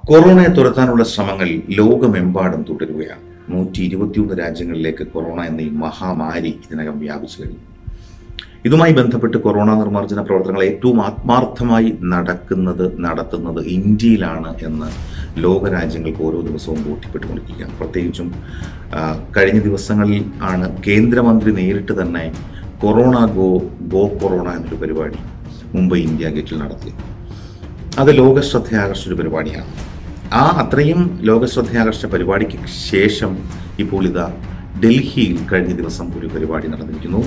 കൊറോണയെ തുരത്താനുള്ള ശ്രമങ്ങൾ ലോകമെമ്പാടും തുടരുകയാണ് നൂറ്റി ഇരുപത്തിയൊന്ന് രാജ്യങ്ങളിലേക്ക് കൊറോണ എന്ന ഈ മഹാമാരി ഇതിനകം വ്യാപിച്ചു കഴിഞ്ഞു ഇതുമായി ബന്ധപ്പെട്ട് കൊറോണ നിർമ്മാർജ്ജന പ്രവർത്തനങ്ങൾ ഏറ്റവും ആത്മാർത്ഥമായി നടക്കുന്നത് നടത്തുന്നത് ഇന്ത്യയിലാണ് എന്ന് ലോകരാജ്യങ്ങൾക്ക് ഓരോ ദിവസവും ബോധ്യപ്പെട്ടുകൊണ്ടിരിക്കുകയാണ് പ്രത്യേകിച്ചും ആ, കഴിഞ്ഞ ദിവസങ്ങളിൽ ആണ് കേന്ദ്രമന്ത്രി നേരിട്ട് തന്നെ കൊറോണ ഗോ ഗോ കൊറോണ എന്നൊരു പരിപാടി മുംബൈ ഇന്ത്യ ഗേറ്റിൽ നടത്തിയത് അത് ലോകശ്രദ്ധ ആകർഷിച്ച ഒരു പരിപാടിയാണ് ആ അത്രയും ലോകശ്രദ്ധ ആകർഷിച്ച പരിപാടിക്ക് ശേഷം ഇപ്പോൾ ഇതാ ഡൽഹിയിൽ കഴിഞ്ഞ ദിവസം ഒരു പരിപാടി നടന്നിരിക്കുന്നു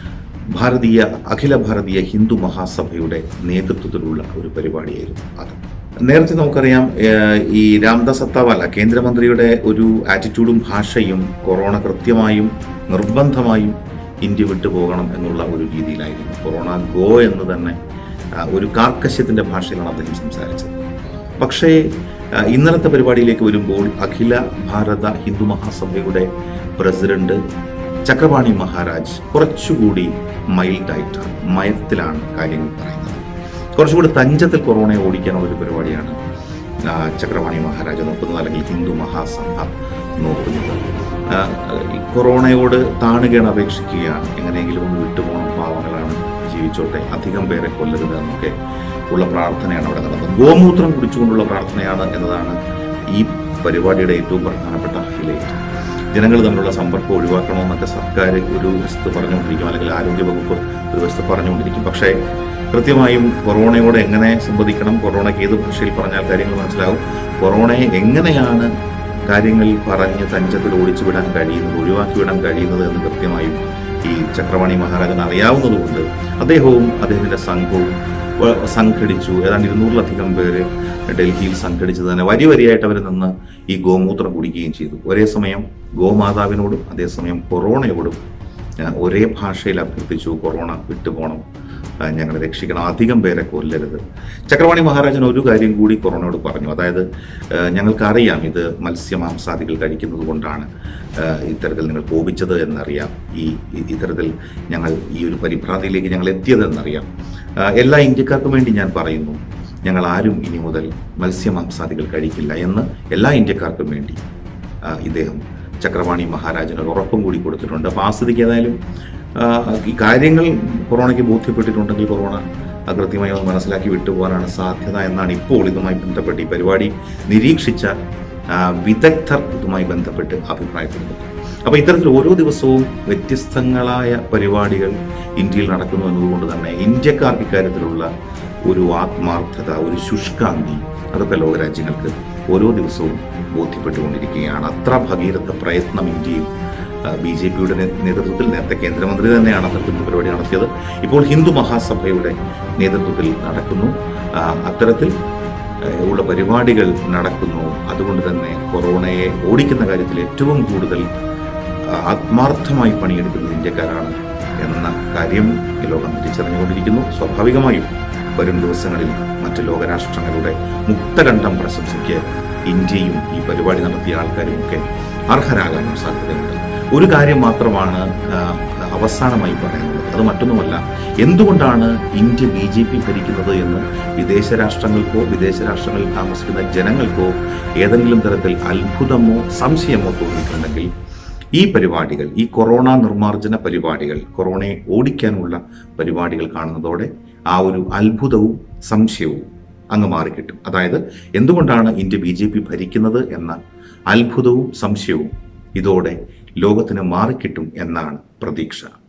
ഭാരതീയ അഖില ഭാരതീയ ഹിന്ദു മഹാസഭയുടെ നേതൃത്വത്തിലുള്ള ഒരു പരിപാടിയായിരുന്നു അത് നേരത്തെ നമുക്കറിയാം ഏഹ്, ഈ രാംദാസ് അത്താവാല കേന്ദ്രമന്ത്രിയുടെ ഒരു ആറ്റിറ്റ്യൂഡും ഭാഷയും കൊറോണ കൃത്യമായും നിർബന്ധമായും ഇന്ത്യ വിട്ടു പോകണം എന്നുള്ള ഒരു രീതിയിലായിരുന്നു കൊറോണ ഗോ എന്ന് തന്നെ ആ, ഒരു കാർക്കശ്യത്തിന്റെ ഭാഷയിലാണ് അദ്ദേഹം സംസാരിച്ചത് പക്ഷേ ആ, ഇന്നലത്തെ പരിപാടിയിലേക്ക് വരുമ്പോൾ അഖില ഭാരത ഹിന്ദു മഹാസഭയുടെ പ്രസിഡന്റ് ചക്രപാണി മഹാരാജ് കുറച്ചുകൂടി മൈൽഡായിട്ടാണ് മയത്തിലാണ് കാര്യങ്ങൾ പറയുന്നത് കുറച്ചുകൂടി തഞ്ചത്തിൽ കൊറോണയെ ഓടിക്കാനുള്ള ഒരു പരിപാടിയാണ് ആ, ചക്രപാണി മഹാരാജ് നോക്കുന്നത് അല്ലെങ്കിൽ ഹിന്ദു മഹാസഭ നോക്കുന്നത് ആ, ഈ കൊറോണയോട് താണുകയാണ് അപേക്ഷിക്കുകയാണ് എങ്ങനെയെങ്കിലും ഒന്ന് വിട്ടുപോകണം പാവങ്ങളാണ് ജീവിച്ചോട്ടെ അധികം പേരെ കൊല്ലരുത് എന്നൊക്കെ ഉള്ള പ്രാർത്ഥനയാണ് അവിടെ നടന്നത് ഗോമൂത്രം കുടിച്ചുകൊണ്ടുള്ള പ്രാർത്ഥനയാണ് എന്നതാണ് ഈ പരിപാടിയുടെ ഏറ്റവും പ്രധാനപ്പെട്ട ഹൈലൈറ്റ് ജനങ്ങൾ തമ്മിലുള്ള സമ്പർക്കം ഒഴിവാക്കണമെന്നൊക്കെ സർക്കാർ ഒരു വശത്ത് പറഞ്ഞുകൊണ്ടിരിക്കും അല്ലെങ്കിൽ ആരോഗ്യ വകുപ്പ് ഒരു വശത്ത് പറഞ്ഞുകൊണ്ടിരിക്കും പക്ഷേ കൃത്യമായും കൊറോണയോട് എങ്ങനെ സംവദിക്കണം കൊറോണയ്ക്ക് ഏത് ഭാഷയിൽ പറഞ്ഞാൽ കാര്യങ്ങൾ മനസ്സിലാവും കൊറോണയെ എങ്ങനെയാണ് കാര്യങ്ങൾ പറഞ്ഞ് തഞ്ചത്തിൽ ഓടിച്ചു വിടാൻ കഴിയുന്നത് ഒഴിവാക്കി വിടാൻ കഴിയുന്നത് എന്ന് കൃത്യമായും ഈ ചക്രവാണി മഹാരാജന് അറിയാവുന്നതുകൊണ്ട് അദ്ദേഹവും അദ്ദേഹത്തിന്റെ സംഘവും വ- സംഘടിച്ചു ഏതാണ്ട് ഇരുന്നൂറിലധികം പേര് ഡൽഹിയിൽ സംഘടിച്ചത് തന്നെ വരി വരിയായിട്ട് അവർ നിന്ന് ഈ ഗോമൂത്രം കുടിക്കുകയും ചെയ്തു ഒരേ സമയം ഗോമാതാവിനോടും അതേസമയം കൊറോണയോടും ആ, ഒരേ ഭാഷയിൽ അഭ്യർത്ഥിച്ചു കൊറോണ വിട്ടുപോകണം ആ, ഞങ്ങളെ രക്ഷിക്കണം അധികം പേരെ കൊല്ലരുത് ചക്രവാണി മഹാരാജൻ ഒരു കാര്യം കൂടി കൊറോണയോട് പറഞ്ഞു അതായത് ആ, ഞങ്ങൾക്കറിയാം ഇത് മത്സ്യമാംസാദികൾ കഴിക്കുന്നത് കൊണ്ടാണ് ആ, ഇത്തരത്തിൽ നിങ്ങൾ കോപിച്ചത് എന്നറിയാം ഈ ഈ- ഇത്തരത്തിൽ ഞങ്ങൾ ഈ ഒരു പരിഭ്രാന്തിയിലേക്ക് ഞങ്ങൾ എത്തിയത് എന്നറിയാം ആ, എല്ലാ ഇന്ത്യക്കാർക്കും വേണ്ടി ഞാൻ പറയുന്നു ഞങ്ങൾ ആരും ഇനി മുതൽ മത്സ്യമാംസാദികൾ കഴിക്കില്ല എന്ന് എല്ലാ ഇന്ത്യക്കാർക്കും വേണ്ടി ആ, ഇദ്ദേഹം ചക്രവാണി മഹാരാജന് ഒരു ഉറപ്പും കൂടി കൊടുത്തിട്ടുണ്ട് അപ്പോൾ ആ സ്ഥിതിക്ക് ഏതായാലും ആ, ഈ കാര്യങ്ങൾ കൊറോണയ്ക്ക് ബോധ്യപ്പെട്ടിട്ടുണ്ടെങ്കിൽ കൊറോണ അത് കൃത്യമായി ഒന്ന് മനസ്സിലാക്കി വിട്ടുപോകാനാണ് സാധ്യത എന്നാണ് ഇപ്പോൾ ഇതുമായി ബന്ധപ്പെട്ട് ഈ പരിപാടി നിരീക്ഷിച്ച ആ, വിദഗ്ധർ ഇതുമായി ബന്ധപ്പെട്ട് അഭിപ്രായപ്പെടുന്നത് അപ്പോൾ ഇത്തരത്തിൽ ഓരോ ദിവസവും വ്യത്യസ്തങ്ങളായ പരിപാടികൾ ഇന്ത്യയിൽ നടക്കുന്നു എന്നതുകൊണ്ട് തന്നെ ഇന്ത്യക്കാർക്ക് ഇക്കാര്യത്തിലുള്ള ഒരു ആത്മാർത്ഥത ഒരു ശുഷ്കാന്തി അതൊക്കെ ലോകരാജ്യങ്ങൾക്ക് ഓരോ ദിവസവും ബോധ്യപ്പെട്ടുകൊണ്ടിരിക്കുകയാണ് അത്ര ഭഗീരഥ പ്രയത്നം ഇന്ത്യയിൽ ബി ജെ പിയുടെ നേതൃത്വത്തിൽ നേരത്തെ കേന്ദ്രമന്ത്രി തന്നെയാണ് അത്തരത്തിലുള്ള പരിപാടി നടത്തിയത് ഇപ്പോൾ ഹിന്ദു മഹാസഭയുടെ നേതൃത്വത്തിൽ നടക്കുന്നു ആ, അത്തരത്തിൽ ആ, ഉള്ള പരിപാടികൾ നടക്കുന്നു അതുകൊണ്ട് തന്നെ കൊറോണയെ ഓടിക്കുന്ന കാര്യത്തിൽ ഏറ്റവും കൂടുതൽ ആ, ആത്മാർത്ഥമായി പണിയെടുക്കുന്നത് ഇന്ത്യക്കാരാണ് എന്ന കാര്യം ഈ ലോകം തിരിച്ചറിഞ്ഞുകൊണ്ടിരിക്കുന്നു സ്വാഭാവികമായും വരും ദിവസങ്ങളിൽ മറ്റ് ലോകരാഷ്ട്രങ്ങളുടെ മുക്തകണ്ഠം പ്രശംസയ്ക്ക് ഇന്ത്യയും ഈ പരിപാടി നടത്തിയ ആൾക്കാരും ഒക്കെ അർഹരാകാനും സാധ്യതയുണ്ട് ഒരു കാര്യം മാത്രമാണ് ആ, അവസാനമായി പറയാനുള്ളത് അത് മറ്റൊന്നുമല്ല എന്തുകൊണ്ടാണ് ഇന്ത്യ ബി ജെ പി ഭരിക്കുന്നത് എന്ന് വിദേശ രാഷ്ട്രങ്ങൾക്കോ വിദേശ രാഷ്ട്രങ്ങളിൽ താമസിക്കുന്ന ജനങ്ങൾക്കോ ഏതെങ്കിലും തരത്തിൽ അത്ഭുതമോ സംശയമോ തോന്നിയിട്ടുണ്ടെങ്കിൽ ഈ പരിപാടികൾ ഈ കൊറോണ നിർമ്മാർജ്ജന പരിപാടികൾ കൊറോണയെ ഓടിക്കാനുള്ള പരിപാടികൾ കാണുന്നതോടെ ആ ഒരു അത്ഭുതവും സംശയവും അങ്ങ് മാറിക്കിട്ടും അതായത് എന്തുകൊണ്ടാണ് ഇന്ത്യ ബി ജെ പി ഭരിക്കുന്നത് എന്ന അത്ഭുതവും സംശയവും ഇതോടെ ലോകത്തിന് മാറിക്കിട്ടും എന്നാണ് പ്രതീക്ഷ